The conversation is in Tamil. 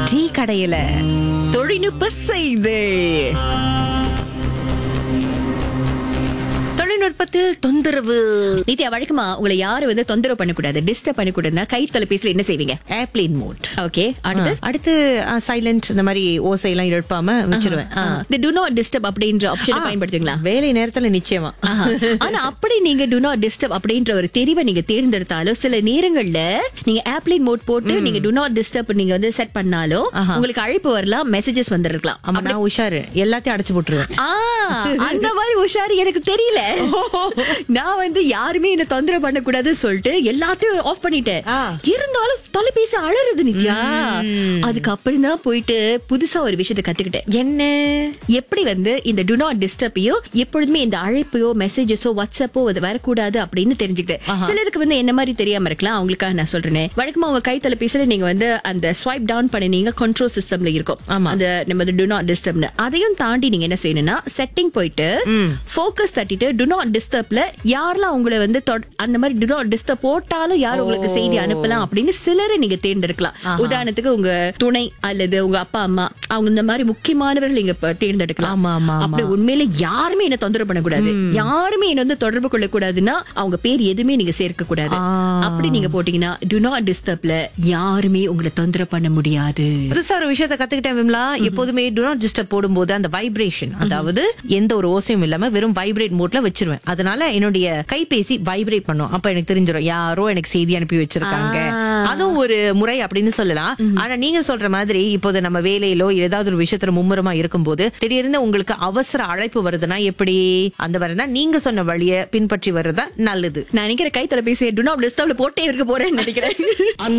டீ கடையில தொழில்நுட்ப செய்து தொழில்நுட்பத்தில் தொந்தரவு நித்யா வழக்கமா உங்களை யாரும் வந்து தொந்தரவு பண்ணக்கூடாது டிஸ்டர்ப் பண்ணக்கூடாதுன்னா கை தொலைபேசியில என்ன செய்வீங்க ஏர்பிளேன் மோட் ஓகே அடுத்து அடுத்து சைலண்ட் இந்த மாதிரி ஓசை எல்லாம் எழுப்பாம வச்சிருவேன் ஆ. இந்த டு நாட் டிஸ்டர்ப் அப்படின்ற ஆப்ஷனை பயன்படுத்துங்களா வேலை நேரத்துல நிச்சயமா ஆஹா. ஆனா அப்படி நீங்க டு நாட் டிஸ்டர்ப் அப்படின்ற ஒரு தெரிவை நீங்க தேர்ந்தெடுத்தாலும் சில நேரங்கள்ல நீங்க ஏர்பிளைன் மோட் போட்டு நீங்க டு நாட் டிஸ்டர்ப் நீங்க வந்து செட் பண்ணாலும் உங்களுக்கு அழைப்பு வரலாம் மெசேஜஸ் வந்திருக்கலாம் ஆமா நான் உஷாரு எல்லாத்தையும் அடைச்சு போட்டுருவேன் ஆ, அந்த மாதிரி உஷாரு எனக்கு தெரியல நான் வந்து யாருமே என்ன தொந்தரவு பண்ண கூடாதுன்னு சொல்லிட்டு எல்லாத்தையும் ஆஃப் பண்ணிட்டேன் ஆ. இருந்தாலும் தொலைபேசி அலறுது நித்யா அதுக்கப்புறம் தான் போயிட்டு புதுசா ஒரு விஷயத்தை கத்துக்கிட்டேன் என்ன எப்படி வந்து இந்த டு நாட் டிஸ்டர்பையோ எப்பொழுதுமே இந்த அழைப்பையோ மெசேஜஸோ வாட்ஸ்அப்போ அது வரக்கூடாது அப்படின்னு தெரிஞ்சுக்கிட்டேன் சிலருக்கு வந்து என்ன மாதிரி தெரியாம இருக்கலாம் அவங்களுக்காக நான் சொல்றேன் வழக்கமா உங்க கை தொலைபேசியில நீங்க வந்து அந்த ஸ்வைப் டவுன் பண்ணினீங்க கண்ட்ரோல் சிஸ்டம்ல இருக்கும் ஆமா. அந்த நம்ம டு நாட் டிஸ்டர்ப்னு அதையும் தாண்டி நீங்க என்ன செய்யணும்னா செட்டிங் போயிட்டு ஃபோக்கஸ் தட்டிட்டு டு நாட் டிஸ்டர்ப்ல யாரெல்லாம் உங்களை வந்து தொட- அந்த மாதிரி டு நாட் டிஸ்டர்ப் போட்டாலும் யார் உங்களுக்கு செய்தி அனுப்பலாம் அப்படின்னு சிலரை நீங்க தேர்ந்தெடுக்கலாம் உதாரணத்துக்கு உங்க துணை அல்லது உங்க அப்பா அம்மா அவங்க இந்த மாதிரி முக்கியமானவர்கள் நீங்க இப்ப தேர்ந்தெடுக்கலாம் ஆமா, ஆமா, ஆமா. அப்படி உண்மையில யாருமே என்ன தொந்தரவு பண்ணக்கூடாது யாருமே என்ன வந்து தொடர்பு கொள்ள கூடாதுன்னா அவங்க பேர் எதுவுமே நீங்க சேர்க்க கூடாது ஆ. அப்படி நீங்க போட்டீங்கன்னா டு நாட் டிஸ்டர்ப்ல யாருமே உங்களை தொந்தரவு பண்ண முடியாது புதுசா ஒரு விஷயத்த கத்துக்கிட்டேன் விம்லா எப்போதுமே டு நாட் டிஸ்டர்ப் போடும்போது அந்த வைப்ரேஷன் அதாவது எந்த ஒரு ஓசையும் இல்லாம வெறும் வைப்ரேட் மோட்ல வச்சிருவேன் அதனால என்னுடைய கைபேசி வைப்ரேட் பண்ணும் அப்ப எனக்கு தெரிஞ்சிடும் யாரோ எனக்கு செய்தி அனுப்பி வச்சிருக்காங்க அதுவும் ஒரு முறை அப்படின்னு சொல்லலாம் ஆனா நீங்க சொல்ற மாதிரி இப்போது நம்ம வேலையிலோ ஏதாவது ஒரு விஷயத்துல மும்முரமா இருக்கும்போது திடீர்னு உங்களுக்கு அவசர அழைப்பு வருதுன்னா எப்படி அந்த வரதான் நீங்க சொன்ன வழியை பின்பற்றி வர்றதா நல்லது நான் நினைக்கிற கை தொலைபேசியை டு நாட் டிஸ்டர்ப்ல போட்டே இருக்க போறேன்னு நினைக்கிறேன்